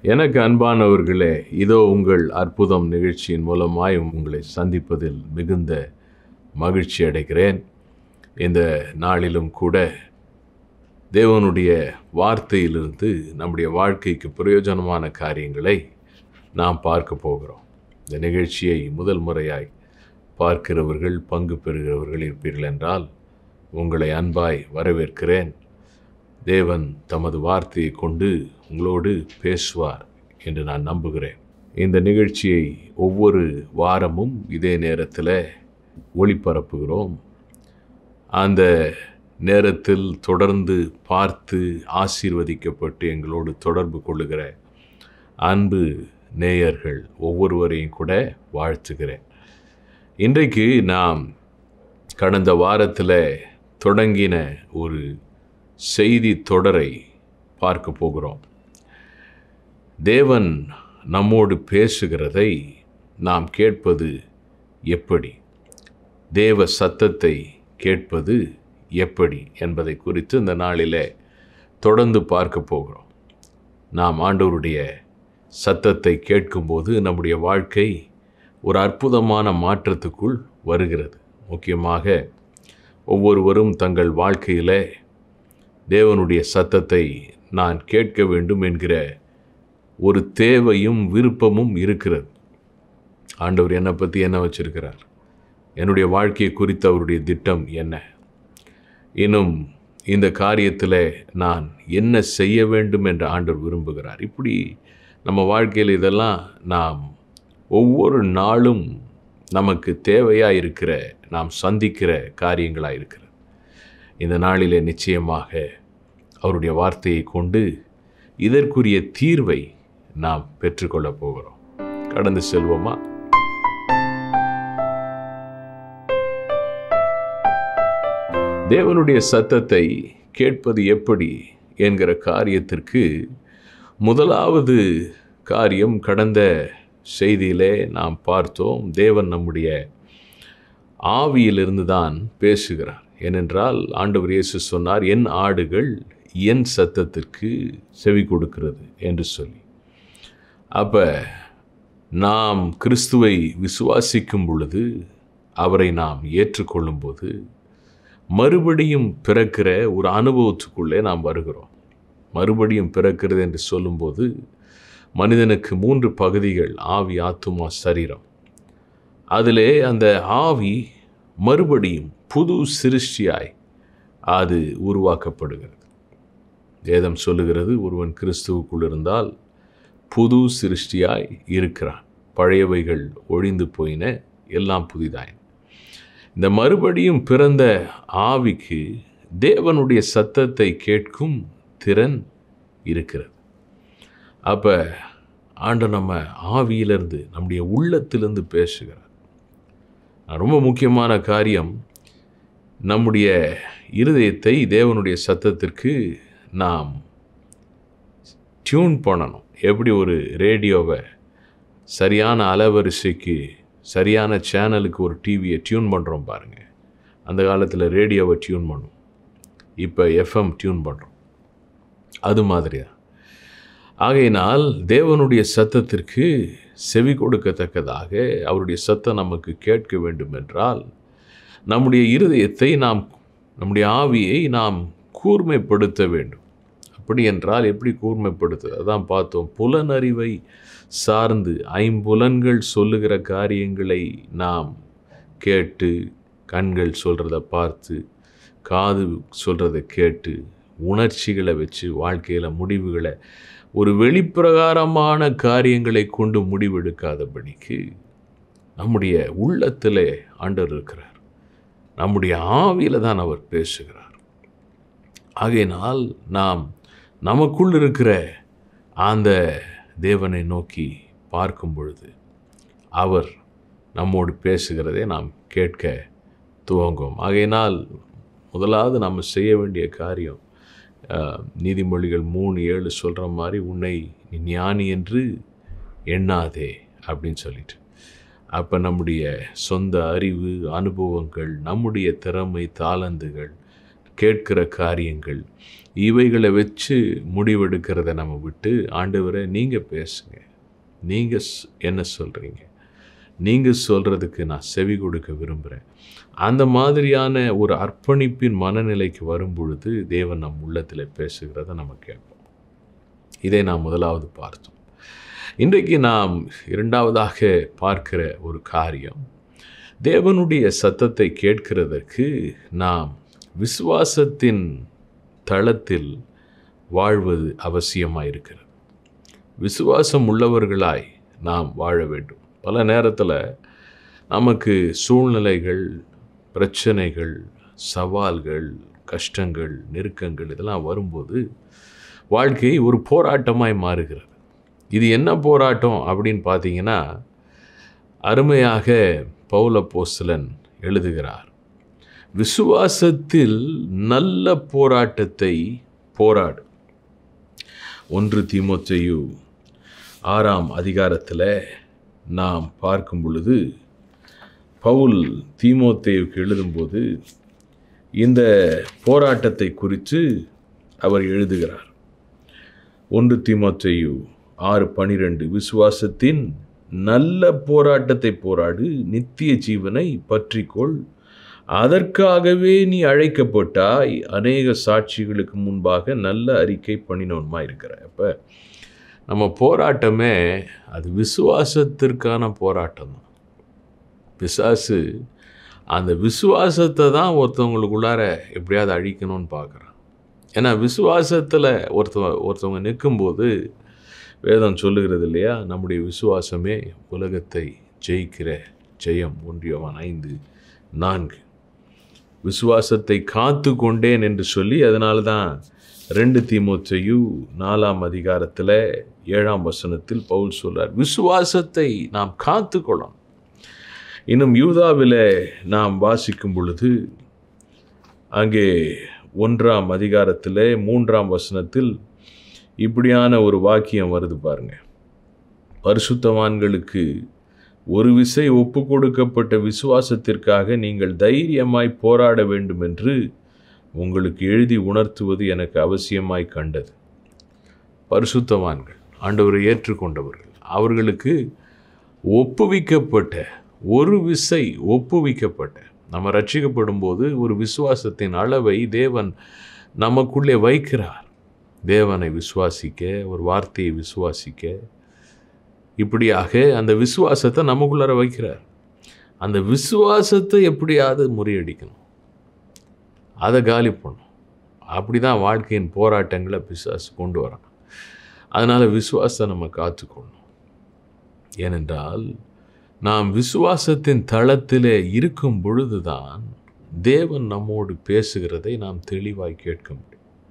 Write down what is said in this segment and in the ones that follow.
எனக்கு அன்பானவர்களே இதோ உங்கள் அற்புதம் நிகழ்ச்சியின் மூலமாய் உங்களை சந்திப்பதில் மிகுந்த மகிழ்ச்சி அடைகிறேன் இந்த நாளிலும் கூட தேவனுடைய வார்த்தையிலிருந்து நம்முடைய வாழ்க்கைக்கு பிரயோஜனமான காரியங்களை நாம் பார்க்க போகிறோம் இந்த நிகழ்ச்சியை முதல் முறையாய் பார்க்கிறவர்கள் பங்கு பெறுகிறவர்கள் இருப்பீர்கள் என்றால் உங்களை அன்பாய் வரவேற்கிறேன் தேவன் தமது வார்த்தையை கொண்டு உங்களோடு பேசுவார் என்று நான் நம்புகிறேன் இந்த நிகழ்ச்சியை ஒவ்வொரு வாரமும் இதே நேரத்தில் ஒளிபரப்புகிறோம் அந்த நேரத்தில் தொடர்ந்து பார்த்து ஆசீர்வதிக்கப்பட்டு எங்களோடு தொடர்பு கொள்ளுகிற அன்பு நேயர்கள் ஒவ்வொருவரையும் கூட வாழ்த்துகிறேன் இன்றைக்கு நாம் கடந்த வாரத்தில் தொடங்கின ஒரு செய்தி தொடரை பார்க்க போகிறோம் தேவன் நம்மோடு பேசுகிறதை நாம் கேட்பது எப்படி தேவ சத்தத்தை கேட்பது எப்படி என்பதை குறித்து இந்த நாளிலே தொடர்ந்து பார்க்க போகிறோம் நாம் ஆண்டவருடைய சத்தத்தை கேட்கும்போது நம்முடைய வாழ்க்கை ஒரு அற்புதமான மாற்றத்துக்குள் வருகிறது முக்கியமாக ஒவ்வொருவரும் தங்கள் வாழ்க்கையில் தேவனுடைய சத்தத்தை நான் கேட்க வேண்டும் என்கிற ஒரு தேவையும் விருப்பமும் இருக்கிறது ஆண்டவர் என்னை பற்றி என்ன வச்சிருக்கிறார் என்னுடைய வாழ்க்கையை குறித்து அவருடைய திட்டம் என்ன இன்னும் இந்த காரியத்தில் நான் என்ன செய்ய வேண்டும் என்று ஆண்டவர் விரும்புகிறார் இப்படி நம்ம வாழ்க்கையில் இதெல்லாம் நாம் ஒவ்வொரு நாளும் நமக்கு தேவையாக இருக்கிற நாம் சந்திக்கிற காரியங்களாக இருக்கிறது இந்த நாளிலே நிச்சயமாக அவருடைய வார்த்தையை கொண்டு இதற்குரிய தீர்வை நாம் பெற்றுக்கொள்ளப் போகிறோம் கடந்து செல்வோமா தேவனுடைய சத்தத்தை கேட்பது எப்படி என்கிற காரியத்திற்கு முதலாவது காரியம் கடந்த செய்தியிலே நாம் பார்த்தோம் தேவன் நம்முடைய ஆவியிலிருந்து தான் பேசுகிறார் ஏனென்றால் ஆண்டவர் இயேசு சொன்னார் என் ஆடுகள் என் சத்தத்திற்கு செவி கொடுக்கிறது என்று சொல்லி அப்போ நாம் கிறிஸ்துவை விசுவாசிக்கும் பொழுது அவரை நாம் ஏற்றுக்கொள்ளும்போது மறுபடியும் பிறக்கிற ஒரு அனுபவத்துக்குள்ளே நாம் வருகிறோம் மறுபடியும் பிறக்கிறது என்று சொல்லும்போது மனிதனுக்கு மூன்று பகுதிகள் ஆவி ஆத்துமா சரீரம் அதிலே அந்த ஆவி மறுபடியும் புது சிருஷ்டியாய் அது உருவாக்கப்படுகிறது வேதம் சொல்லுகிறது ஒருவன் கிறிஸ்துவுக்குள் இருந்தால் புது சிருஷ்டியாய் இருக்கிறான் பழையவைகள் ஒழிந்து போயின எல்லாம் புதிதாயின இந்த மறுபடியும் பிறந்த ஆவிக்கு தேவனுடைய சத்தத்தை கேட்கும் திறன் இருக்கிறது அப்போ ஆண்டு நம்ம ஆவியிலிருந்து நம்முடைய உள்ளத்திலிருந்து பேசுகிறார் ரொம்ப முக்கியமான காரியம் நம்முடைய இருதயத்தை தேவனுடைய சத்தத்திற்கு நாம் டியூன் பண்ணணும் எப்படி ஒரு ரேடியோவை சரியான அலைவரிசைக்கு சரியான சேனலுக்கு ஒரு டிவியை டியூன் பண்ணுறோம் பாருங்கள் அந்த காலத்தில் ரேடியோவை டியூன் பண்ணும் இப்போ எஃப்எம் டியூன் பண்ணுறோம் அது மாதிரி தான் ஆகையினால் தேவனுடைய சத்தத்திற்கு செவி கொடுக்கத்தக்கதாக அவருடைய சத்தம் நமக்கு கேட்க வேண்டும் என்றால் நம்முடைய இருதயத்தை நாம் நம்முடைய ஆவியை நாம் கூர்மைப்படுத்த வேண்டும் அப்படி என்றால் எப்படி கூர்மைப்படுத்துது அதான் பார்த்தோம் புலனறிவை சார்ந்து ஐம்புலன்கள் சொல்லுகிற காரியங்களை நாம் கேட்டு கண்கள் சொல்கிறத பார்த்து காது சொல்கிறத கேட்டு உணர்ச்சிகளை வச்சு வாழ்க்கையில் முடிவுகளை ஒரு வெளிப்பிரகாரமான காரியங்களை கொண்டு முடிவெடுக்காதபடிக்கு நம்முடைய உள்ளத்தில் ஆண்டவர் இருக்கிறார் நம்முடைய ஆவியில் தான் அவர் பேசுகிறார் ஆகையினால் நாம் நமக்குள் இருக்கிற அந்த தேவனை நோக்கி பார்க்கும் பொழுது அவர் நம்மோடு பேசுகிறதை நாம் கேட்க துவங்கும் ஆகையினால் முதலாவது நம்ம செய்ய வேண்டிய காரியம் அஹ், நீதிமொழிகள் மூணு ஏழு சொல்கிற மாதிரி உன்னை நீ ஞானி என்று எண்ணாதே அப்படின்னு சொல்லிட்டு அப்போ நம்முடைய சொந்த அறிவு அனுபவங்கள் நம்முடைய திறமை தாளந்துகள் கேட்கிற காரியங்கள் இவைகளை வச்சு முடிவெடுக்கிறத நம்ம விட்டு ஆண்டவரை நீங்கள் பேசுங்க நீங்கள் என்ன சொல்கிறீங்க நீங்கள் சொல்கிறதுக்கு நான் செவி கொடுக்க விரும்புகிறேன் அந்த மாதிரியான ஒரு அர்ப்பணிப்பின் மனநிலைக்கு வரும் பொழுது தேவன் நம் உள்ளத்தில் பேசுகிறத நம்ம கேட்போம் இதை நாம் முதலாவது பார்த்தோம் இன்றைக்கு நாம் இரண்டாவதாக பார்க்கிற ஒரு காரியம் தேவனுடைய சத்தத்தை கேட்கிறதற்கு நாம் விசுவாசத்தின் தளத்தில் வாழ்வது அவசியமாக இருக்கிறது விசுவாசம் உள்ளவர்களாய் நாம் வாழ வேண்டும் பல நேரத்தில் நமக்கு சூழ்நிலைகள் பிரச்சனைகள் சவால்கள் கஷ்டங்கள் நெருக்கங்கள் இதெல்லாம் வரும்போது வாழ்க்கை ஒரு போராட்டமாய் மாறுகிறது இது என்ன போராட்டம் அப்படின்னு பார்த்தீங்கன்னா அருமையாக பௌல போஸ்தலன் எழுதுகிறார் விசுவாசத்தில் நல்ல போராட்டத்தை போராடு ஒன்று தீமோத்தேயு ஆறாம் அதிகாரத்தில் நாம் பார்க்கும் பொழுது பவுல் தீமோத்தேயுக்கு எழுதும்போது இந்த போராட்டத்தை குறித்து அவர் எழுதுகிறார் ஒன்று தீமோத்தேயு ஆறு பனிரெண்டு விசுவாசத்தின் நல்ல போராட்டத்தை போராடு நித்திய ஜீவனை பற்றிக்கொள் அதற்காகவே நீ அழைக்கப்பட்டாய் அநேக சாட்சிகளுக்கு முன்பாக நல்ல அறிக்கை பண்ணினோன்மா இருக்கிற அப்போ நம்ம போராட்டமே அது விசுவாசத்திற்கான போராட்டம் தான் பிசாசு அந்த விசுவாசத்தை தான் ஒருத்தவங்களுக்குள்ளார எப்படியாவது அழிக்கணும்னு பார்க்குறான் ஏன்னா விசுவாசத்தில் ஒருத்தவ ஒருத்தவங்க நிற்கும்போது வேதம் சொல்லுகிறது இல்லையா நம்முடைய விசுவாசமே உலகத்தை ஜெயிக்கிற ஜெயம் ஒன்றியவான் ஐந்து நான்கு விசுவாசத்தை காத்து கொண்டேன் என்று சொல்லி அதனால தான் ரெண்டு தீமோத்தையு நாலாம் அதிகாரத்தில் ஏழாம் வசனத்தில் பவுல் சொல்றார் விசுவாசத்தை நாம் காத்து கொள்ளணும் இன்னும் யூதாவில் நாம் வாசிக்கும் பொழுது அங்கே ஒன்றாம் அதிகாரத்தில் மூன்றாம் வசனத்தில் இப்படியான ஒரு வாக்கியம் வருது பாருங்க பரிசுத்தவான்களுக்கு ஒரு விசை ஒப்பு கொடுக்கப்பட்ட விசுவாசத்திற்காக நீங்கள் தைரியமாய் போராட வேண்டும் என்று உங்களுக்கு எழுதி உணர்த்துவது எனக்கு அவசியமாய் கண்டது பரிசுத்தவான்கள் ஆண்டவரை ஏற்றுக்கொண்டவர்கள் அவர்களுக்கு ஒப்புவிக்கப்பட்ட ஒரு விசை ஒப்புவிக்கப்பட்ட நம்ம ரட்சிக்கப்படும் போது ஒரு விசுவாசத்தின் அளவை தேவன் நமக்குள்ளே வைக்கிறார் தேவனை விசுவாசிக்க ஒரு வார்த்தையை விசுவாசிக்க இப்படியாக அந்த விசுவாசத்தை நமக்குள்ளார வைக்கிறார் அந்த விசுவாசத்தை எப்படியாவது முறியடிக்கணும் அதை காலி பண்ணும் அப்படி தான் வாழ்க்கையின் போராட்டங்களை பிசாசு கொண்டு வரான் அதனால் விசுவாசத்தை நம்ம காத்துக்கொள்ளணும் ஏனென்றால் நாம் விசுவாசத்தின் தளத்திலே இருக்கும் பொழுதுதான் தேவன் நம்மோடு பேசுகிறதை நாம் தெளிவாய் கேட்க முடியும்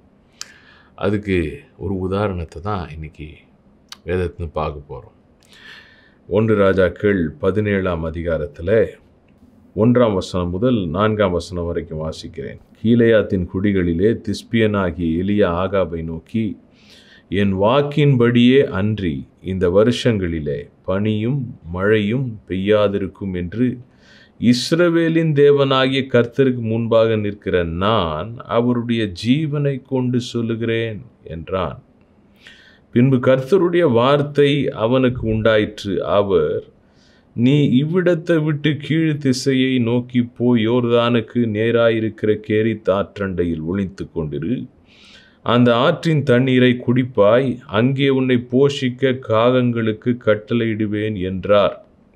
அதுக்கு ஒரு உதாரணத்தை தான் இன்னைக்கு வேதத்தில் பார்க்க போகிறோம் ஒன்று ராஜாக்கள் பதினேழாம் அதிகாரத்தில் ஒன்றாம் வசனம் முதல் நான்காம் வசனம் வரைக்கும் வாசிக்கிறேன் கீழையாத்தின் குடிகளிலே திஸ்பியனாகிய எலியா ஆகாபை நோக்கி என் வாக்கின்படியே அன்றி இந்த வருஷங்களிலே பனியும் மழையும் பெய்யாதிருக்கும் என்று இஸ்ரவேலின் தேவனாகிய கர்த்தருக்கு முன்பாக நிற்கிற நான் அவருடைய ஜீவனை கொண்டு சொல்லுகிறேன் என்றான் பின்பு கர்த்தருடைய வார்த்தை அவனுக்கு உண்டாயிற்று அவர் நீ இவ்விடத்தை விட்டு கீழ் திசையை நோக்கி போய் யோர்தானுக்கு நேராயிருக்கிற கேரி தாற்றண்டையில் ஒளித்து கொண்டிரு அந்த ஆற்றின் தண்ணீரை குடிப்பாய் அங்கே உன்னை போஷிக்க காகங்களுக்கு கட்டளையிடுவேன் என்றார்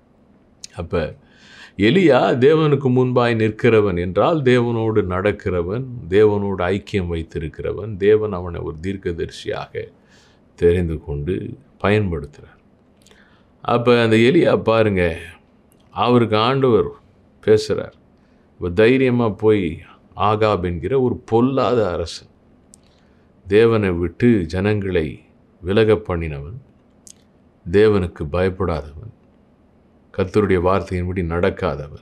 அப்ப எலியா தேவனுக்கு முன்பாய் நிற்கிறவன் என்றால் தேவனோடு நடக்கிறவன் தேவனோடு ஐக்கியம் வைத்திருக்கிறவன் தேவன் அவனை ஒரு தீர்க்கதரிசியாக தெரிந்து கொண்டு பயன்படுத்துகிறார் அப்போ அந்த எலியா பாருங்க அவருக்கு ஆண்டவர் பேசுகிறார் இப்போ தைரியமாக போய் ஆகாப் என்கிற ஒரு பொல்லாத அரசன் தேவனை விட்டு ஜனங்களை விலக பண்ணினவன் தேவனுக்கு பயப்படாதவன் கர்த்தருடைய வார்த்தையின்படி நடக்காதவன்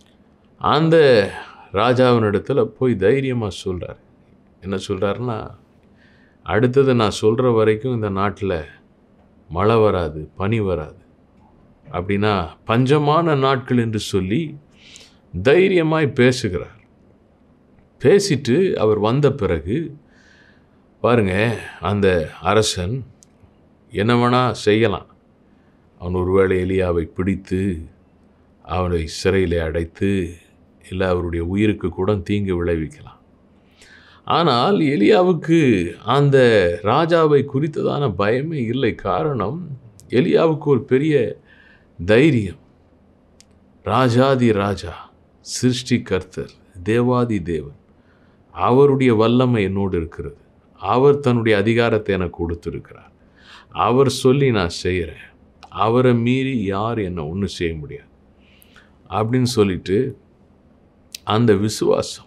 அந்த ராஜாவினிடத்தில் போய் தைரியமாக சொல்கிறார் என்ன சொல்கிறாருன்னா அடுத்தது நான் சொல்கிற வரைக்கும் இந்த நாட்டில் மழை வராது பனி வராது அப்படின்னா பஞ்சமான நாட்கள் என்று சொல்லி தைரியமாய் பேசுகிறார் பேசிட்டு அவர் வந்த பிறகு பாருங்க அந்த அரசன் என்ன வேணா செய்யலாம் அவன் ஒருவேளை எலியாவை பிடித்து அவனை சிறையில் அடைத்து இல்லை அவருடைய உயிருக்கு கூட தீங்கு விளைவிக்கலாம் ஆனால் எலியாவுக்கு அந்த ராஜாவை குறித்ததான பயமே இல்லை காரணம் எலியாவுக்கு ஒரு பெரிய தைரியம் ராஜாதி ராஜா சிருஷ்டி கர்த்தர் தேவாதி தேவன் அவருடைய வல்லமை என்னோடு இருக்கிறது அவர் தன்னுடைய அதிகாரத்தை எனக்கு கொடுத்துருக்கிறார் அவர் சொல்லி நான் செய்கிறேன் அவரை மீறி யார் என்னை ஒன்றும் செய்ய முடியாது அப்படின்னு சொல்லிட்டு அந்த விசுவாசம்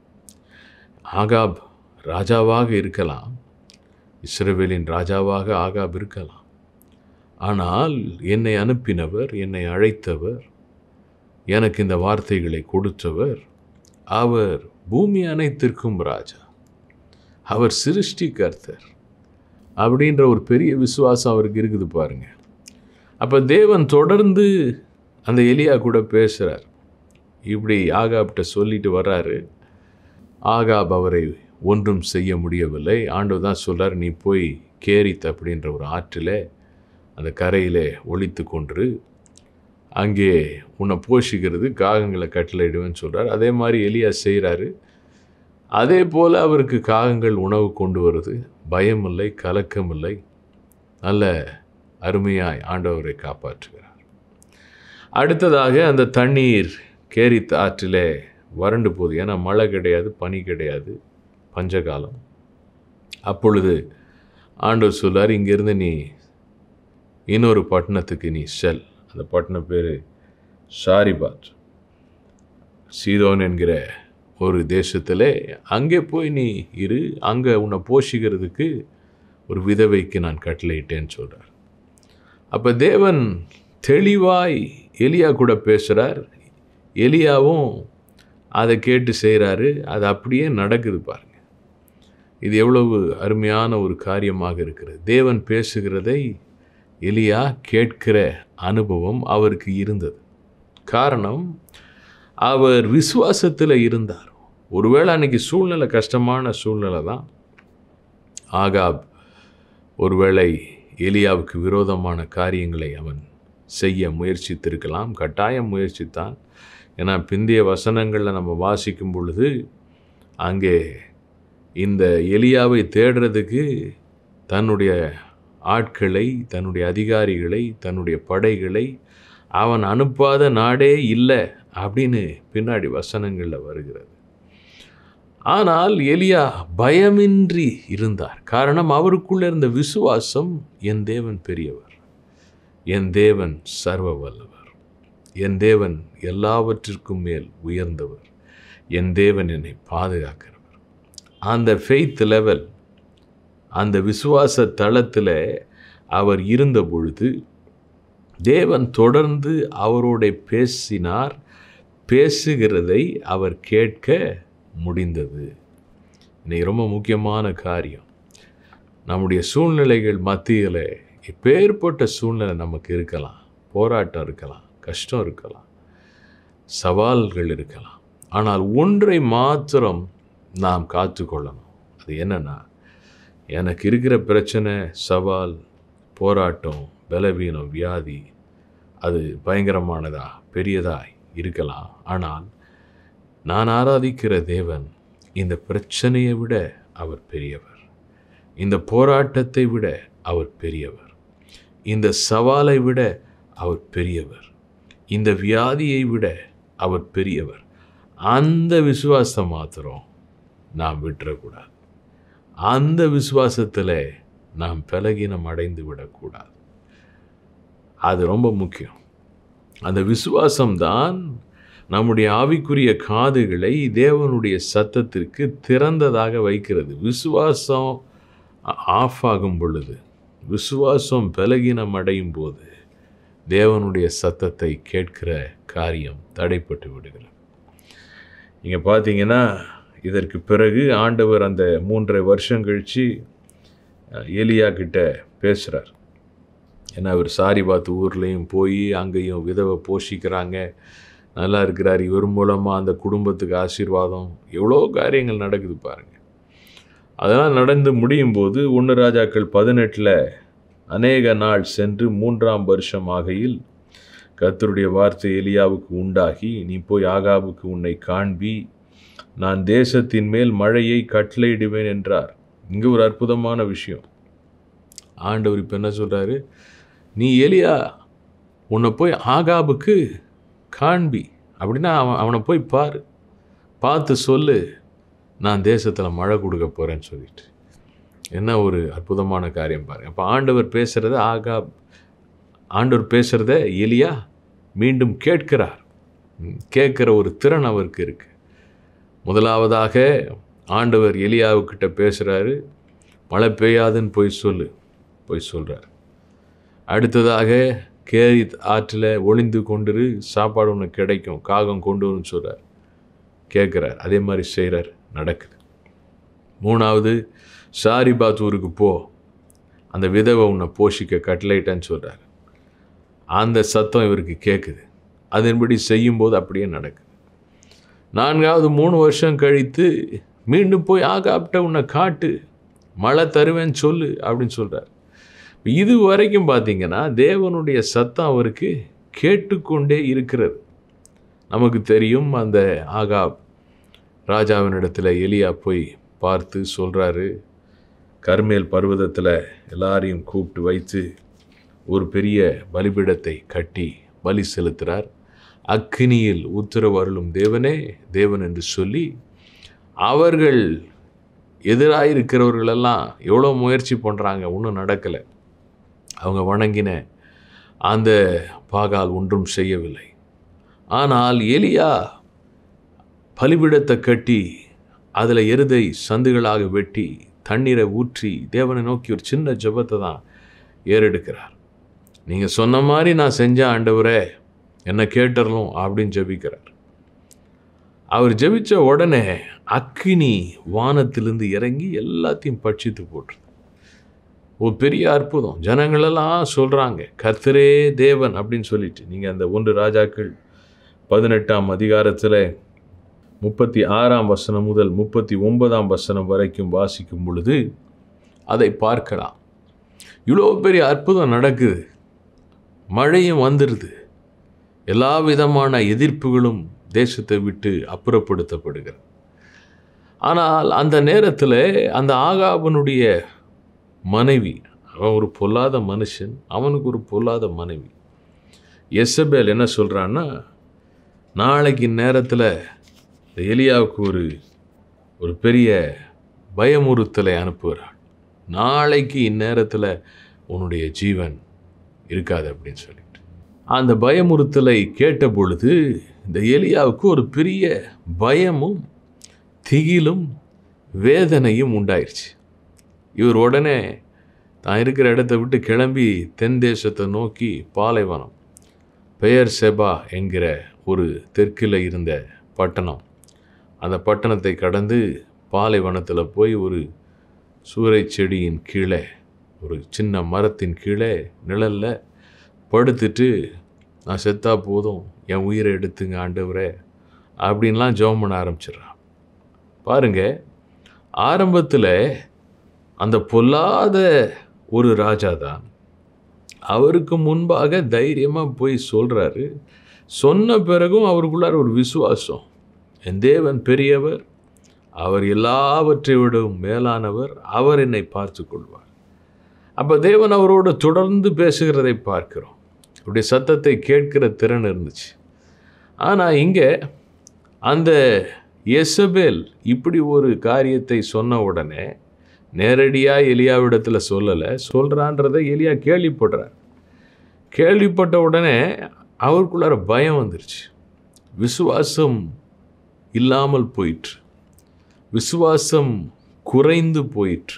ஆகாப் ராஜாவாக இருக்கலாம் இஸ்ரவேலின் ராஜாவாக ஆகாப் இருக்கலாம் ஆனால் என்னை அனுப்பினவர் என்னை அழைத்தவர் எனக்கு இந்த வார்த்தைகளை கொடுத்தவர் அவர் பூமி அனைத்திற்கும் ராஜா அவர் சிருஷ்டி கர்த்தர் அப்படின்ற ஒரு பெரிய விசுவாசம் அவருக்கு இருக்குது பாருங்க அப்போ தேவன் தொடர்ந்து அந்த எலியா கூட பேசுகிறார் இப்படி ஆகாப்கிட்ட சொல்லிட்டு வர்றாரு ஆகாப் அவரை ஒன்றும் செய்ய முடியவில்லை ஆண்டவர் தான் சொல்கிறார் நீ போய் கேரித் அப்படின்ற ஒரு ஆற்றில் அந்த கரையில் ஒழித்து கொன்று அங்கே உன்னை போஷிக்கிறது காகங்களை கட்டளையிடுவேன்னு சொல்கிறார் அதே மாதிரி எலியா செய்கிறாரு அதே போல் அவருக்கு காகங்கள் உணவு கொண்டு வருது பயம் இல்லை கலக்கம் இல்லை நல்ல அருமையாய் ஆண்டவரை காப்பாற்றுகிறார் அடுத்ததாக அந்த தண்ணீர் கேரித் ஆற்றிலே வறண்டு போகுது ஏன்னா மழை கிடையாது பனி கிடையாது பஞ்சகாலம் அப்பொழுது ஆண்டவர் சொல்லார் இங்கேருந்து நீ இன்னொரு பட்டணத்துக்கு நீ செல் அந்த பட்டணம் பேர் ஷாரிபாத் சீதோன் என்கிற ஒரு தேசத்திலே அங்கே போய் நீ இரு அங்கே உன்னை போஷிக்கிறதுக்கு ஒரு விதவைக்கு நான் கட்டளையிட்டேன்னு சொல்கிறார் அப்போ தேவன் தெளிவாய் எலியா கூட பேசுகிறார் எலியாவும் அதை கேட்டு செய்கிறாரு அது அப்படியே நடக்குது பாருங்க இது எவ்வளவு அருமையான ஒரு காரியமாக இருக்கிறது தேவன் பேசுகிறதை எலியா கேட்கிற அனுபவம் அவருக்கு இருந்தது காரணம் அவர் விசுவாசத்தில் இருந்தார் ஒருவேளை அன்னைக்கு சூழ்நிலை கஷ்டமான சூழ்நிலை தான் ஆகாப் ஒருவேளை எலியாவுக்கு விரோதமான காரியங்களை அவன் செய்ய முயற்சித்திருக்கலாம் கட்டாயம் முயற்சித்தான் ஏன்னா பிந்தைய வசனங்களில் நம்ம வாசிக்கும் பொழுது அங்கே இந்த எலியாவை தேடுறதுக்கு தன்னுடைய ஆட்களை தன்னுடைய அதிகாரிகளை தன்னுடைய படைகளை அவன் அனுப்பாத நாடே இல்லை அப்படின்னு பின்னாடி வசனங்களில் வருகிறது ஆனால் எலியா பயமின்றி இருந்தார் காரணம் அவருக்குள்ள இருந்த விசுவாசம் என் தேவன் பெரியவர் என் தேவன் சர்வ வல்லவர் என் தேவன் எல்லாவற்றிற்கும் மேல் உயர்ந்தவர் என் தேவன் என்னை பாதுகாக்கிறவர் அந்த ஃபெய்த் லெவல் அந்த விசுவாச தளத்தில் அவர் இருந்த பொழுது தேவன் தொடர்ந்து அவரோட பேசினார் பேசுகிறதை அவர் கேட்க முடிந்தது இன்னைக்கு ரொம்ப முக்கியமான காரியம் நம்முடைய சூழ்நிலைகள் மத்தியில் எப்பேற்பட்ட சூழ்நிலை நமக்கு இருக்கலாம் போராட்டம் இருக்கலாம் கஷ்டம் இருக்கலாம் சவால்கள் இருக்கலாம் ஆனால் ஒன்றை மாத்திரம் நாம் காத்துக்கொள்ளணும் அது என்னன்னா எனக்கு இருக்கிற பிரச்சனை சவால் போராட்டம் பலவீனம் வியாதி அது பயங்கரமானதா பெரியதாய் இருக்கலாம் ஆனால் நான் ஆராதிக்கிற தேவன் இந்த பிரச்சனையை விட அவர் பெரியவர் இந்த போராட்டத்தை விட அவர் பெரியவர் இந்த சவாலை விட அவர் பெரியவர் இந்த வியாதியை விட அவர் பெரியவர் அந்த விசுவாசம் மாத்திரம் நாம் விட்டுறக்கூடாது அந்த விசுவாசத்தில் நாம் பலகீனம் அடைந்து விடக்கூடாது அது ரொம்ப முக்கியம் அந்த விசுவாசம்தான் நம்முடைய ஆவிக்குரிய காதுகளை தேவனுடைய சத்தத்திற்கு திறந்ததாக வைக்கிறது விசுவாசம் ஆஃப் ஆகும் பொழுது விசுவாசம் பலகீனம் அடையும் போது தேவனுடைய சத்தத்தை கேட்கிற காரியம் தடைப்பட்டு விடுகிறது இங்கே பார்த்தீங்கன்னா இதற்கு பிறகு ஆண்டவர் அந்த மூன்றரை வருஷம் கழித்து எலியா கிட்ட பேசுகிறார் ஏன்னா அவர் சாரி பார்த்து ஊர்லேயும் போய் அங்கேயும் விதவை போஷிக்கிறாங்க நல்லா இருக்கிறார் இவர் மூலமாக அந்த குடும்பத்துக்கு ஆசீர்வாதம் எவ்வளோ காரியங்கள் நடக்குது பாருங்க அதெல்லாம் நடந்து முடியும் போது ஒன்று ராஜாக்கள் பதினெட்டில் அநேக நாள் சென்று மூன்றாம் வருஷம் ஆகையில் கர்த்தருடைய வார்த்தை எலியாவுக்கு உண்டாகி நீ போய் ஆகாபுக்கு உன்னை காண்பி நான் தேசத்தின் மேல் மழையை கட்டளையிடுவேன் என்றார் இங்கே ஒரு அற்புதமான விஷயம் ஆண்டவர் இப்போ என்ன சொல்கிறாரு நீ எலியா உன்னை போய் ஆகாபுக்கு காண்பி அப்படின்னா அவன் அவனை போய் பாரு பார்த்து சொல்லு நான் தேசத்தில் மழை கொடுக்க போகிறேன்னு சொல்லிட்டு என்ன ஒரு அற்புதமான காரியம் பாருங்க அப்போ ஆண்டவர் பேசுகிறத ஆகாப் ஆண்டவர் பேசுகிறத எலியா மீண்டும் கேட்கிறார் ம், கேட்குற ஒரு திறன் அவருக்கு இருக்கு முதலாவதாக ஆண்டவர் எலியாவுக்கிட்ட பேசுகிறாரு மழை பெய்யாதுன்னு போய் சொல்லு போய் சொல்கிறார் அடுத்ததாக கேரி ஆற்றில் ஒளிந்து கொண்டிரு சாப்பாடு ஒன்று கிடைக்கும் காகம் கொண்டு வரும்னு சொல்கிறார் கேட்குறார் அதே மாதிரி செய்கிறார் நடக்குது மூணாவது சாரிபாத் ஊருக்கு போ அந்த விதவை உன்னை போஷிக்க கட்டளையிட்டேன்னு சொல்கிறார் அந்த சத்தம் இவருக்கு கேட்குது அதன்படி செய்யும்போது அப்படியே நடக்குது நான்காவது மூணு வருஷம் கழித்து மீண்டும் போய் ஆகாப்ட உன்னை காட்டு மழை தருவேன்னு சொல்லு அப்படின்னு சொல்கிறார் இது வரைக்கும் பார்த்தீங்கன்னா தேவனுடைய சத்தம் அவருக்கு கேட்டுக்கொண்டே இருக்கிறது நமக்கு தெரியும் அந்த ஆகாப் ராஜாவினிடத்தில் எலியா போய் பார்த்து சொல்கிறாரு கர்மேல் பர்வதத்தில் எல்லாரையும் கூப்பிட்டு வைத்து ஒரு பெரிய பலிபீடத்தை கட்டி பலி செலுத்துகிறார் அக்கினியில் உத்தரவு அருளும் தேவனே தேவன் என்று சொல்லி அவர்கள் எதிராயிருக்கிறவர்களெல்லாம் எவ்வளோ முயற்சி பண்ணுறாங்க ஒன்றும் நடக்கலை அவங்க வணங்கின அந்த பாகால் ஒன்றும் செய்யவில்லை ஆனால் எலியா பலிபிடத்தை கட்டி அதில் எருதை சந்துகளாக வெட்டி தண்ணீரை ஊற்றி தேவனை நோக்கி ஒரு சின்ன ஜெபத்தை தான் ஏறெடுக்கிறார் நீங்கள் சொன்ன மாதிரி நான் செஞ்ச ஆண்டவரே என்னை கேட்டுறலும் அப்படின்னு ஜெபிக்கிறார் அவர் ஜெபிச்ச உடனே அக்கினி வானத்திலிருந்து இறங்கி எல்லாத்தையும் பட்சித்து போட்டுருது ஒரு பெரிய அற்புதம் ஜனங்களெல்லாம் சொல்கிறாங்க கர்த்தரே தேவன் அப்படின்னு சொல்லிட்டு நீங்கள் அந்த ஒன்று ராஜாக்கள் பதினெட்டாம் அதிகாரத்தில் முப்பத்தி ஆறாம் வசனம் முதல் முப்பத்தி ஒன்பதாம் வசனம் வரைக்கும் வாசிக்கும் பொழுது அதை பார்க்கலாம் இவ்வளோ பெரிய அற்புதம் நடக்குது மழையும் வந்துடுது எல்லா விதமான எதிர்ப்புகளும் தேசத்தை விட்டு அப்புறப்படுத்தப்படுகிறது ஆனால் அந்த நேரத்தில் அந்த ஆகாபனுடைய மனைவி அவன் ஒரு பொல்லாத மனுஷன் அவனுக்கு ஒரு பொல்லாத மனைவி எசபேல் என்ன சொல்கிறான்னா நாளைக்கு நேரத்தில் இந்த எலியாவுக்கு ஒரு ஒரு பெரிய பயமுறுத்தலை அனுப்புகிறாள் நாளைக்கு இந்நேரத்தில் உன்னுடைய ஜீவன் இருக்காது அப்படின்னு சொல்லிட்டு அந்த பயமுறுத்தலை கேட்ட பொழுது இந்த எலியாவுக்கு ஒரு பெரிய பயமும் திகிலும் வேதனையும் உண்டாயிருச்சு இவர் உடனே தான் இருக்கிற இடத்த விட்டு கிளம்பி தென் தேசத்தை நோக்கி பாலைவனம் பெயர் செபா என்கிற ஒரு தெற்கில் இருந்த பட்டணம் அந்த பட்டணத்தை கடந்து பாலைவனத்தில் போய் ஒரு சூறை செடியின் கீழே ஒரு சின்ன மரத்தின் கீழே நிழலில் படுத்துட்டு நான் செத்தா போதும் என் உயிரை எடுத்துங்க ஆண்டவரே அப்படின்லாம் ஜெபம் பண்ண ஆரம்பிச்சிடுறான் பாருங்க ஆரம்பத்தில் அந்த பொல்லாத ஒரு ராஜா தான் அவருக்கு முன்பாக தைரியமாக போய் சொல்கிறாரு சொன்ன பிறகும் அவருக்குள்ளார ஒரு விசுவாசம் என் தேவன் பெரியவர் அவர் எல்லாவற்றை விடவும் மேலானவர் அவர் என்னை பார்த்து கொள்வார் அப்போ தேவன் அவரோடு தொடர்ந்து பேசுகிறதை பார்க்கிறோம் அப்படி சத்தத்தை கேட்கிற திறன் இருந்துச்சு ஆனால் இங்கே அந்த எசபேல் இப்படி ஒரு காரியத்தை சொன்ன உடனே நேரடியாக எலியாவிடத்தில் சொல்லலை சொல்கிறான்றதை எலியா கேள்விப்படுறார் கேள்விப்பட்ட உடனே அவருக்குள்ளார பயம் வந்துருச்சு விசுவாசம் இல்லாமல் போயிற்று விசுவாசம் குறைந்து போயிற்று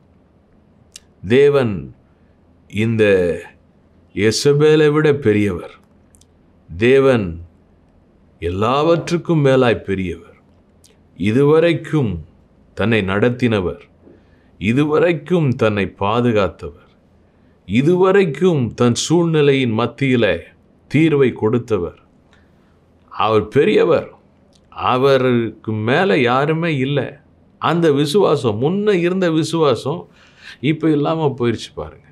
தேவன் இந்த எசபேலை விட பெரியவர் தேவன் எல்லாவற்றுக்கும் மேலாய் பெரியவர் இதுவரைக்கும் தன்னை நடத்தினவர் இதுவரைக்கும் தன்னை பாதுகாத்தவர் இதுவரைக்கும் தன் சூழ்நிலையின் மத்தியில் தீர்வை கொடுத்தவர் அவர் பெரியவர் அவருக்கு மேலே யாருமே இல்லை அந்த விசுவாசம் முன்ன இருந்த விசுவாசம் இப்போ இல்லாமல் போயிடுச்சு பாருங்க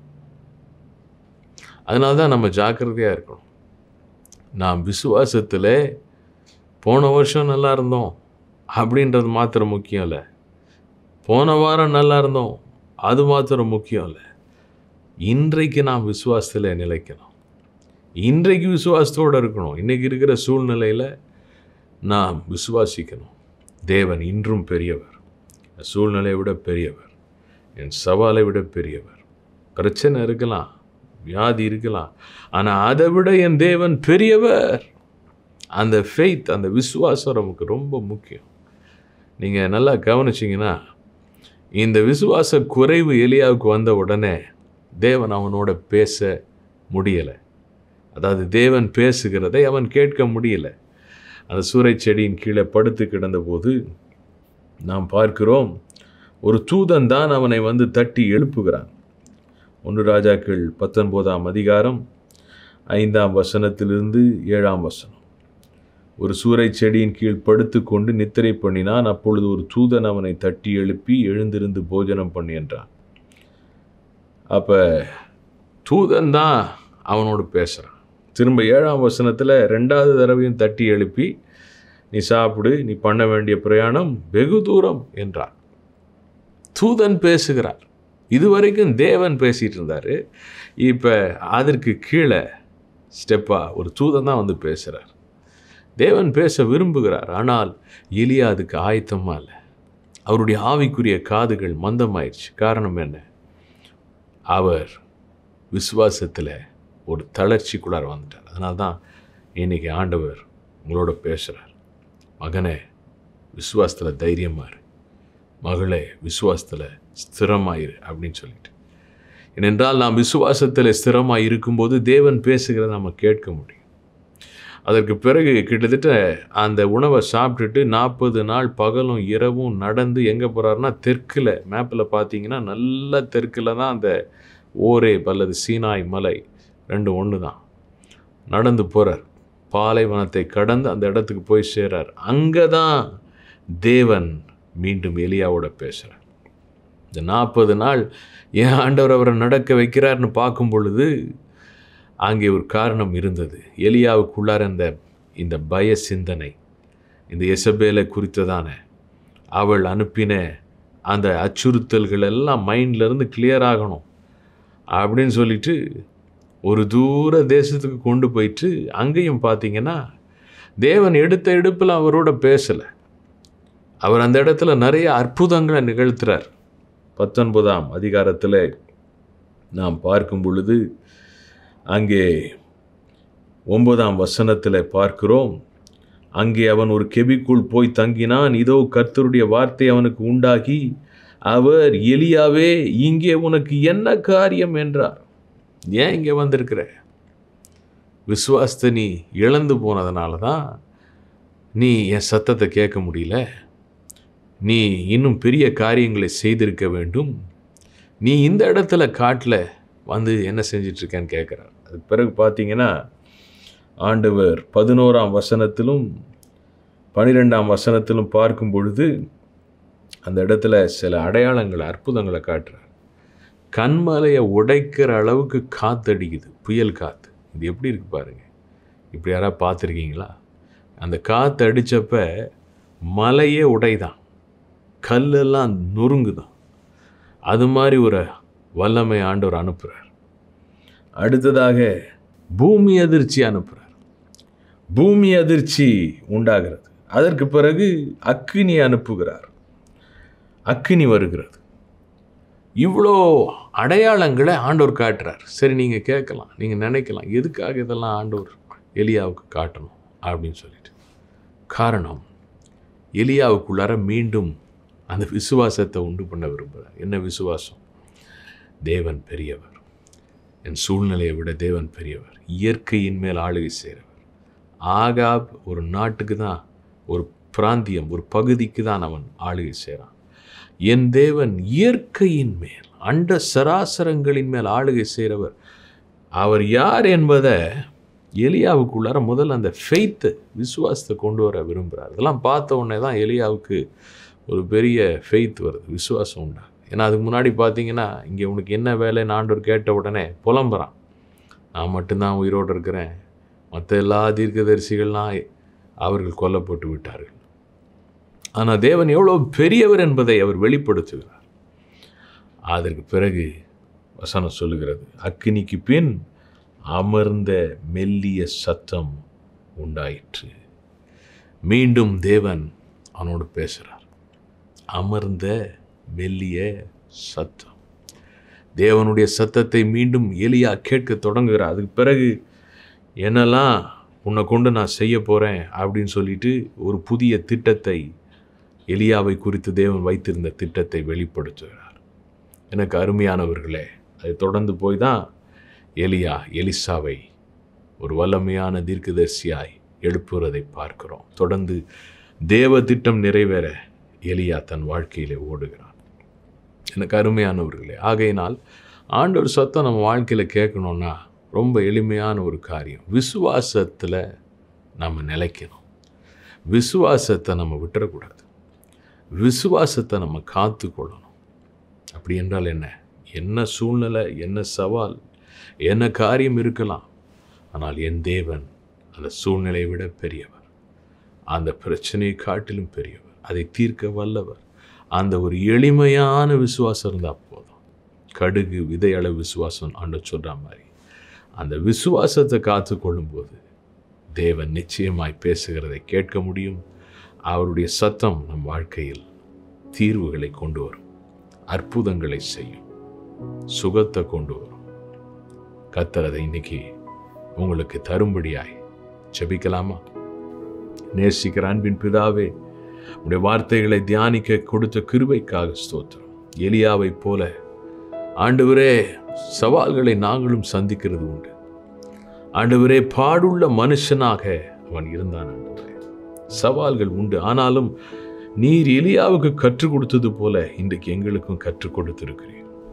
அதனால தான் நம்ம ஜாக்கிரதையாக இருக்கணும் நாம் விசுவாசத்தில் போன வருஷம் நல்லா இருந்தோம் அப்படின்றது மாத்திரம் முக்கியம் இல்லை போன வாரம் நல்லா இருந்தோம் அது மாத்திரம் முக்கியம் இல்லை இன்றைக்கு நாம் விசுவாசத்தில் நிலைக்கணும் இன்றைக்கு விசுவாசத்தோடு இருக்கணும் இன்றைக்கி இருக்கிற சூழ்நிலையில் நாம் விசுவாசிக்கணும் தேவன் இன்றும் பெரியவர் சூழ்நிலையை விட பெரியவர் என் சவாலை விட பெரியவர் பிரச்சனை இருக்கலாம் வியாதி இருக்கலாம் ஆனால் அதை விட என் தேவன் பெரியவர் அந்த ஃபெய்த் அந்த விசுவாசம் நமக்கு ரொம்ப முக்கியம் நீங்கள் நல்லா கவனிச்சிங்கன்னா இந்த விசுவாச குறைவு எலியாவுக்கு வந்த உடனே தேவன் அவனோட பேச முடியலை அதாவது தேவன் பேசுகிறதை அவன் கேட்க முடியல அந்த சூறை செடியின் கீழே படுத்து கிடந்தபோது நாம் பார்க்கிறோம் ஒரு தூதன் தான் அவனை வந்து தட்டி எழுப்புகிறான் ஒன்று ராஜாக்கள் பத்தொன்பதாம் அதிகாரம் ஐந்தாம் வசனத்திலிருந்து ஏழாம் வசனம் ஒரு சூறை செடியின் கீழ் படுத்து கொண்டு நித்திரை பண்ணினான் அப்பொழுது ஒரு தூதன் அவனை தட்டி எழுப்பி எழுந்திருந்து போஜனம் பண்ணி என்றான் அப்போ தூதன் தான் அவனோடு பேசுகிறான் திரும்ப ஏழாம் வசனத்தில் ரெண்டாவது தடவையும் தட்டி எழுப்பி நீ சாப்பிடு நீ பண்ண வேண்டிய பிரயாணம் வெகு தூரம் என்றார் தூதன் பேசுகிறார் இதுவரைக்கும் தேவன் பேசிகிட்டு இருந்தார் இப்போ அதற்கு கீழே ஸ்டெப்பாக ஒரு தூதன் தான் வந்து பேசுகிறார் தேவன் பேச விரும்புகிறார் ஆனால் எலியா அதுக்கு ஆயத்தமாக இல்லை அவருடைய ஆவிக்குரிய காதுகள் மந்தமாயிடுச்சு காரணம் என்ன அவர் விசுவாசத்தில் ஒரு தளர்ச்சிக்குள்ளார வந்துட்டார் அதனால தான் இன்றைக்கி ஆண்டவர் உங்களோட பேசுகிறார் மகனே விசுவாசத்தில் தைரியமாக இரு மகளே விசுவாசத்தில் ஸ்திரமாயிரு அப்படின்னு சொல்லிட்டு ஏனென்றால் நாம் விசுவாசத்தில் ஸ்திரமாக இருக்கும்போது தேவன் பேசுகிறத நம்ம கேட்க முடியும் அதற்கு பிறகு கிட்டத்தட்ட அந்த உணவை சாப்பிட்டுட்டு நாற்பது நாள் பகலும் இரவும் நடந்து எங்கே போகிறாருன்னா தெற்கில் மேப்பில் பார்த்தீங்கன்னா நல்ல தெற்கில் தான் அந்த ஓரே அல்லது சீனாய் மலை ரெண்டு ஒன்று தான் நடந்து போகிறார் பாலைவனத்தை கடந்து அந்த இடத்துக்கு போய் சேர்றார் அங்கே தான் தேவன் மீண்டும் எலியாவோட பேசுகிறார் இந்த நாற்பது நாள் ஏன் ஆண்டவர் அவரை நடக்க வைக்கிறார்னு பார்க்கும் பொழுது அங்கே ஒரு காரணம் இருந்தது எலியாவுக்குள்ளார அந்த இந்த பய சிந்தனை இந்த எசபேலை குறித்ததான அவள் அனுப்பின அந்த அச்சுறுத்தல்கள் எல்லாம் மைண்ட்லேருந்து கிளியர் ஆகணும் அப்படின்னு சொல்லிட்டு ஒரு தூர தேசத்துக்கு கொண்டு போயிட்டு அங்கேயும் பார்த்தீங்கன்னா தேவன் எடுத்த எடுப்பில் அவரோட பேசலை அவர் அந்த இடத்துல நிறைய அற்புதங்களை நிகழ்த்துறார் பத்தொன்பதாம் அதிகாரத்தில் நாம் பார்க்கும் பொழுது அங்கே ஒன்பதாம் வசனத்தில் பார்க்கிறோம் அங்கே அவன் ஒரு கெபிக்குள் போய் தங்கினான் இதோ கர்த்தருடைய வார்த்தை அவனுக்கு உண்டாகி அவர் எலியாவே இங்கே உனக்கு என்ன காரியம் என்றார் ஏன் இங்கே வந்திருக்கிற விசுவாசத்தை நீ இழந்து போனதுனால தான் நீ என் சத்தத்தை கேட்க முடியல நீ இன்னும் பெரிய காரியங்களை செய்திருக்க வேண்டும் நீ இந்த இடத்துல காட்டில் வந்து என்ன செஞ்சிட்ருக்கேன்னு கேட்குறார் அதுக்கு பிறகு பார்த்தீங்கன்னா ஆண்டவர் பதினோராம் வசனத்திலும் பனிரெண்டாம் வசனத்திலும் பார்க்கும் பொழுது அந்த இடத்துல சில அடையாளங்களை அற்புதங்களை காட்டுறார் கண்மலையை உடைக்கிற அளவுக்கு காத்தடிக்குது புயல் காற்று இது எப்படி இருக்கு பாருங்க இப்படி யாராவது பார்த்துருக்கீங்களா அந்த காற்று அடித்தப்ப மலையே உடைதான் கல்லெல்லாம் நொறுங்குதான் அது மாதிரி ஒரு வல்லமை ஆண்டவர் அனுப்புகிறார் அடுத்ததாக பூமி அதிர்ச்சி அனுப்புகிறார் பூமி அதிர்ச்சி உண்டாகிறது அதற்கு பிறகு அக்கினி அனுப்புகிறார் அக்கினி வருகிறது இவ்வளோ அடையாளங்களை ஆண்டவர் காட்டுறார் சரி நீங்கள் கேட்கலாம் நீங்கள் நினைக்கலாம் எதுக்காக இதெல்லாம் ஆண்டவர் எலியாவுக்கு காட்டணும் அப்படின்னு சொல்லிட்டு காரணம் எலியாவுக்குள்ளார மீண்டும் அந்த விசுவாசத்தை உண்டு பண்ண விரும்புகிறார் என்ன விசுவாசம் தேவன் பெரியவர் என் சூழ்நிலையை விட தேவன் பெரியவர் இயற்கையின் மேல் ஆளுகை செய்கிறவர் ஆகாப் ஒரு நாட்டுக்கு தான் ஒரு பிராந்தியம் ஒரு பகுதிக்கு தான் அவன் ஆளுகை செய்கிறான் என் தேவன் இயற்கையின் மேல் அண்ட சராசரங்களின் மேல் ஆளுகை செய்கிறவர் அவர் யார் என்பதை எலியாவுக்குள்ளார முதல்ல அந்த ஃபெய்த்தை விசுவாசத்தை கொண்டு வர விரும்புகிறார் இதெல்லாம் பார்த்த உடனே தான் எலியாவுக்கு ஒரு பெரிய ஃபெய்த் வருது விசுவாசம் உண்டா ஏன்னா அதுக்கு முன்னாடி பார்த்தீங்கன்னா இங்கே உனக்கு என்ன வேலைன்னு ஆண்டவர் கேட்ட உடனே புலம்புறான் நான் மட்டும்தான் உயிரோடு இருக்கிறேன் மற்ற எல்லா தீர்க்கதரிசிகள்லாம் அவர்கள் கொல்லப்பட்டு விட்டார்கள் ஆனால் தேவன் எவ்வளோ பெரியவர் என்பதை அவர் வெளிப்படுத்துகிறார் அதற்கு பிறகு வசனம் சொல்லுகிறது அக்கினிக்கு பின் அமர்ந்த மெல்லிய சத்தம் உண்டாயிற்று மீண்டும் தேவன் அவனோடு பேசுகிறார் அமர்ந்த மெல்லிய சத்தம் தேவனுடைய சத்தத்தை மீண்டும் எலியா கேட்க தொடங்குகிறார் அதுக்கு பிறகு என்னெல்லாம் உன்னை கொண்டு நான் செய்ய போகிறேன் அப்படின்னு சொல்லிட்டு ஒரு புதிய திட்டத்தை எலியாவை குறித்து தேவன் வைத்திருந்த திட்டத்தை வெளிப்படுத்துகிறார் எனக்கு அருமையானவர்களே அதை தொடர்ந்து போய் தான் எலியா எலிசாவை ஒரு வல்லமையான தீர்க்கதரிசியாய் எழுப்புவதை பார்க்கிறோம் தொடர்ந்து தேவ திட்டம் நிறைவேற எலியா தன் வாழ்க்கையிலே ஓடுகிறான் எனக்கு அருமையானவர்களே ஆகையினால் ஆண்டவர் சத்தம் நம்ம வாழ்க்கையில் கேட்கணுன்னா ரொம்ப எளிமையான ஒரு காரியம் விசுவாசத்தில் நம்ம நிலைக்கணும் விசுவாசத்தை நம்ம விட்டுறக்கூடாது விசுவாசத்தை நம்ம காத்து கொள்ளணும் அப்படி என்றால் என்ன என்ன சூழ்நிலை என்ன சவால் என்ன காரியம் இருக்கலாம் ஆனால் என் தேவன் அந்த சூழ்நிலையை விட பெரியவர் அந்த பிரச்சனையை காட்டிலும் பெரியவர் அதை தீர்க்க வல்லவர் அந்த ஒரு எளிமையான விசுவாசம் இருந்தால் போதும் கடுகு விதையளவு விசுவாசம் ஆண்டு சொல்கிற மாதிரி அந்த விசுவாசத்தை காத்து கொள்ளும்போது தேவன் நிச்சயமாய் பேசுகிறதை கேட்க முடியும் அவருடைய சத்தம் நம் வாழ்க்கையில் தீர்வுகளை கொண்டு வரும் அற்புதங்களை செய்யும் சுகத்தை கொண்டு வரும் கத்தரதை இன்னைக்கு உங்களுக்கு தரும்படியாய் ஜெபிக்கலாமா நேசிக்கிற அன்பின் பிதாவே உடைய வார்த்தைகளை தியானிக்க கொடுத்த கிருபைக்காக ஸ்தோத்திரம் எலியாவை போல ஆண்டவரே சவால்களை நாங்களும் சந்திக்கிறது உண்டு ஆண்டவரே பாடுள்ள மனுஷனாக அவன் இருந்தான் ஆண்டவரே சவால்கள் உண்டு ஆனாலும் நீர் எலியாவுக்கு கற்றுக் கொடுத்தது போல இன்றைக்கு எங்களுக்கும் கற்றுக் கொடுத்திருக்கிறீர்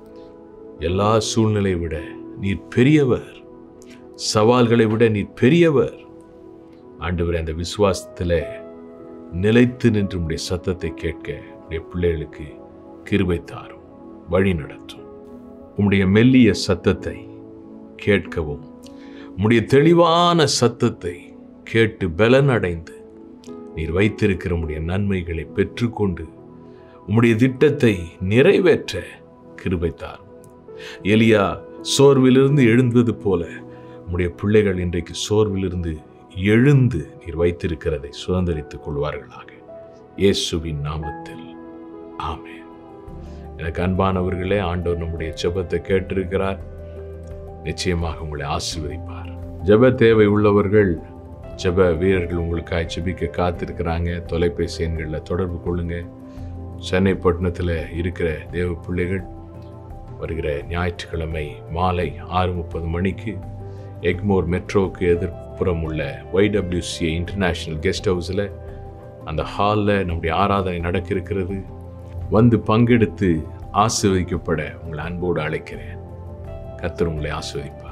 எல்லா சூழ்நிலை விட நீர் பெரியவர் சவால்களை விட நீர் பெரியவர் ஆண்டவர் அந்த விசுவாசத்தில் நிலைத்து நின்று உடைய சத்தத்தை கேட்க உடைய பிள்ளைகளுக்கு கிருபை தாரும் வழி நடத்தும் உம்முடைய மெல்லிய சத்தத்தை கேட்கவும் உம்முடைய தெளிவான சத்தத்தை கேட்டு பலன் அடைந்து நீர் வைத்திருக்கிற உம்முடைய நன்மைகளை பெற்றுக்கொண்டு உம்முடைய திட்டத்தை நிறைவேற்ற கிருபை தாரும் எலியா சோர்விலிருந்து எழுந்தது போல உம்முடைய பிள்ளைகள் இன்றைக்கு சோர்விலிருந்து எழுந்து நீர் வைத்திருக்கிறதை சுதந்திரித்துக் கொள்வார்களாக இயேசுவின் நாமத்தில் ஆமென் எனக்கு அன்பானவர்களே ஆண்டவர் நம்முடைய ஜெபத்தை கேட்டிருக்கிறார் நிச்சயமாக உங்களை ஆசீர்வதிப்பார் ஜெப தேவை உள்ளவர்கள் ஜெப வீரர்கள் உங்களுக்காக ஜெபிக்க காத்திருக்கிறாங்க தொலைபேசி எண்களில் தொடர்பு கொள்ளுங்க சென்னை பட்டணத்தில் இருக்கிற தேவ பிள்ளைகள் வருகிற ஞாயிற்றுக்கிழமை மாலை ஆறு முப்பது மணிக்கு எக்மோர் மெட்ரோவுக்கு எதிர்ப்புறம் உள்ள ஒய்டபிள்யூசிஏ இன்டர்நேஷ்னல் கெஸ்ட் ஹவுஸில் அந்த ஹாலில் நம்முடைய ஆராதனை நடக்க இருக்கிறது வந்து பங்கெடுத்து ஆசீர்வதிக்கப்பட உங்களை அன்போடு அழைக்கிறேன் கர்த்தர் உங்களை ஆசீர்வதிப்பார்